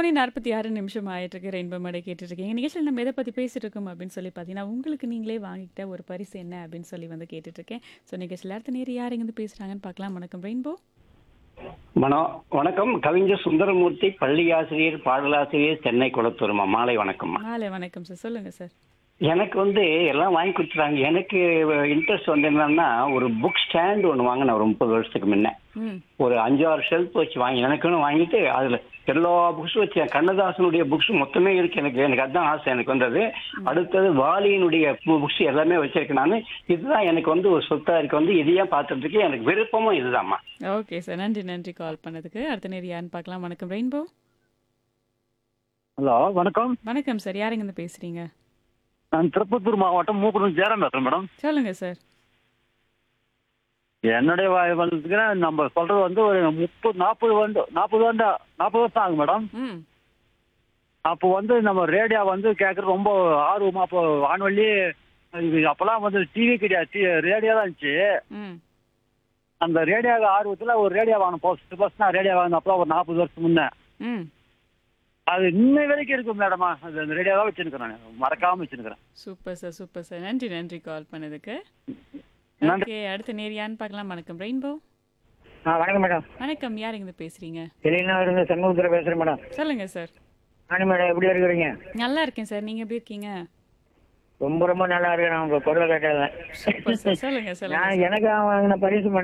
மணி 46 நிமிஷம் ஆயிட்டிருக்கு. ரெயின்போ மேடை கேட்டுட்ருக்கீங்க. நிகழ்ச்சியில நம்ம எத பத்தி பேசிட்டு இருக்கோம் அப்படின்னு சொல்லி பார்த்தீங்கன்னா, உங்களுக்கு நீங்களே வாங்கிக்கிட்ட ஒரு பரிசு என்ன அப்படின்னு சொல்லி வந்து கேட்டுட்ருக்கேன். ஸோ நிகழ்ச்சியில அடுத்த நேரம் யார் எங்கேருந்து பேசுறாங்கன்னு பார்க்கலாம். வணக்கம் ரெயின்போ. மனோ வணக்கம் கவிஞர் சுந்தரமூர்த்தி பள்ளி ஆசிரியர் பாடலாசிரியர் சென்னை குளத்தூர்மா மாலை வணக்கம்மா மாலை வணக்கம் சார். சொல்லுங்க சார். எனக்கு வந்து எல்லாம் வாங்கி கொடுத்துட்டாங்க எனக்கு இன்ட்ரெஸ்ட் வந்து என்னன்னா ஒரு புக் ஸ்டாண்ட் ஒன்று வாங்கினேன் ஒரு முப்பது வருஷத்துக்கு முன்ன ம். ஒரு அஞ்சாறு ஷெல்ஃப் வச்சு வாங்கி எனக்குன்னு வாங்கிட்டு அதுல எல்லா புக்ஸும் வச்சேன் கண்ணதாசனுடைய புக்ஸ் மொத்தமே இருக்கு எனக்கு எனக்கு அதுதான் ஆசை எனக்கு வந்தது அடுத்தது வாலியினுடைய புக்ஸ் எல்லாமே வச்சிருக்கேன் நான் இதுதான் எனக்கு வந்து ஒரு சொத்தா இருக்கு வந்து இதையே பார்த்துட்டு இருக்கேன் எனக்கு விருப்பமும் இதுதான்மா ஓகே சார். நன்றி நன்றி கால் பண்ணதுக்கு. அடுத்த நேரம் யாருன்னு பார்க்கலாம். வணக்கம் ரெயின்போ. ஹலோ வணக்கம் வணக்கம் சார். யார் எங்கேருந்து பேசுறீங்க? நான் திருப்பத்தூர் மாவட்டம் மூக்குடன் ஜெயராம் பேசுறேன் மேடம் சொல்லுங்க சார். என்னுடைய வ- வந்துச்சுன்னா நம்ம சொல்றது வந்து ஒரு முப்பது நாற்பது வந்து நாற்பது வந்து நாற்பது வருஷம் ஆகும் மேடம் ம். அப்போ வந்து நம்ம ரேடியோ வந்து கேட்கறது ரொம்ப ஆர்வமா அப்போ வானொலி இது அப்போல்லாம் வந்து டிவி கிடையாது ரேடியோ தான் இருந்துச்சு ம். அந்த ரேடியோ ஆர்வத்தில் ஒரு ரேடியோ வாங்கணும் ஃபர்ஸ்ட் ஃபர்ஸ்ட் நான் ரேடியோ வாங்கின அப்போ ஒரு நாற்பது வருஷம் முன்னே ம். அது இன்னை வரைக்கும் இருக்கு மேடமா அது அந்த ரேடியோ தான் வச்சிருக்கிறேன் நான் மறக்காம வச்சிருக்கிறேன் சூப்பர் சார் சூப்பர் சார் நன்றி நன்றி கால் பண்ணதுக்கு நன்றி. ஓகே அடுத்த நேர் யான்னு பார்க்கலாம் வணக்கம் ரெயின்போ ஆ வணக்கம் மேடம் வணக்கம் யார் இருந்து பேசுறீங்க வெளிநாடு சண்முகத்தில் பேசுகிறேன் மேடம் சொல்லுங்க சார் நானி மேடம் எப்படி இருக்கிறீங்க நல்லா இருக்கேன் சார் நீங்க எப்படி இருக்கீங்க ரொம்ப ரொம்ப நல்லா இருக்கு நான் உங்கள் குரலை கேட்டதில்ல சூப்பர் சார் சொல்லுங்க சொல்லுங்க நான் எனக்கு வாங்கின பரிசு